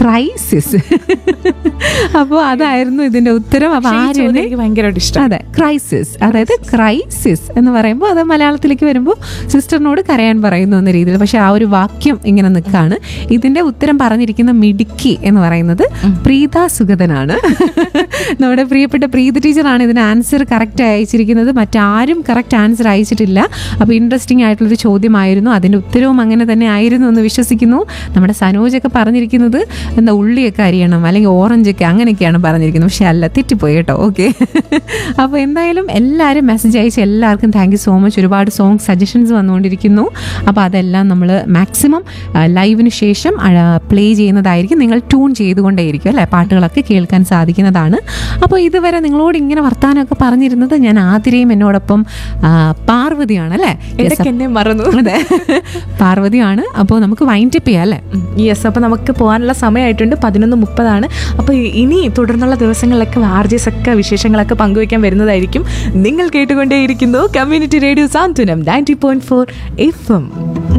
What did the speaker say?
crisis അപ്പോൾ അതായിരുന്നു ഇതിന്റെ ഉത്തരം അപ്പോൾ പക്ഷേ ഈ ചോദ്യം ആര്യനെ എനിക്ക് ഭയങ്കരമായിട്ട് ഇഷ്ടം അതെ ക്രൈസിസ് അതായത് ക്രൈസിസ് എന്ന് പറയുമ്പോൾ അത് മലയാളത്തിലേക്ക് വരുമ്പോൾ സിസ്റ്ററിനോട് കരയാൻ പറയുന്നു എന്ന രീതിയിൽ പക്ഷെ ആ ഒരു വാക്യം ഇങ്ങനെ നിൽക്കുകയാണ് ഇതിന്റെ ഉത്തരം പറഞ്ഞിരിക്കുന്ന മിടുക്കി എന്ന് പറയുന്നത് പ്രീത സുഗതനാണ് നമ്മുടെ പ്രിയപ്പെട്ട പ്രീത ടീച്ചറാണ് ഇതിന് ആൻസർ കറക്റ്റ് അയച്ചിരിക്കുന്നത് മറ്റാരും കറക്റ്റ് ആൻസർ അയച്ചിട്ടില്ല അപ്പോൾ ഇൻട്രസ്റ്റിംഗ് ആയിട്ടുള്ളൊരു ചോദ്യമായിരുന്നു അതിന്റെ ഉത്തരവും അങ്ങനെ തന്നെ ആയിരുന്നു എന്ന് വിശ്വസിക്കുന്നു നമ്മുടെ സനോജൊക്കെ പറഞ്ഞിരിക്കുന്നത് എന്താ ഉള്ളിയൊക്കെ അരിയണം അല്ലെങ്കിൽ ഓറഞ്ചൊക്കെ അങ്ങനെയൊക്കെയാണ് പറഞ്ഞിരിക്കുന്നത് പക്ഷെ അല്ല തെറ്റിപ്പോയി കേട്ടോ ഓക്കെ അപ്പോൾ എന്തായാലും എല്ലാവരും മെസ്സേജ് അയച്ച് എല്ലാവർക്കും താങ്ക് യു സോ മച്ച് ഒരുപാട് സോങ് സജഷൻസ് വന്നുകൊണ്ടിരിക്കുന്നു അപ്പോൾ അതെല്ലാം നമ്മൾ മാക്സിമം ലൈവിന് ശേഷം പ്ലേ ചെയ്യുന്നതായിരിക്കും നിങ്ങൾ ട്യൂൺ ചെയ്തുകൊണ്ടേയിരിക്കും അല്ലേ പാട്ടുകളൊക്കെ കേൾക്കാൻ സാധിക്കുന്നതാണ് അപ്പോൾ ഇതുവരെ നിങ്ങളോട് ഇങ്ങനെ വർത്താനമൊക്കെ പറഞ്ഞിരുന്നത് ഞാൻ ആതിരയും എന്നോടൊപ്പം ആ, പാർവതിയാണ് അല്ലേ Yes, ഇടയ്ക്ക് എന്നെ മറന്നു അതെ പാർവതിയാണ് അപ്പോൾ നമുക്ക് വൈൻഡപ്പ് ചെയ്യാം അല്ലേ യെസ് അപ്പോൾ നമുക്ക് പോകാനുള്ള സമയമായിട്ടുണ്ട് പതിനൊന്ന് മുപ്പതാണ് അപ്പോൾ ഇനി തുടർന്നുള്ള ദിവസങ്ങളിലൊക്കെ ആർ ജെസ് ഒക്കെ വിശേഷങ്ങളൊക്കെ പങ്കുവയ്ക്കാൻ വരുന്നതായിരിക്കും നിങ്ങൾ കേട്ടുകൊണ്ടേയിരിക്കുന്നു community radio Santhwanam ninety point four F M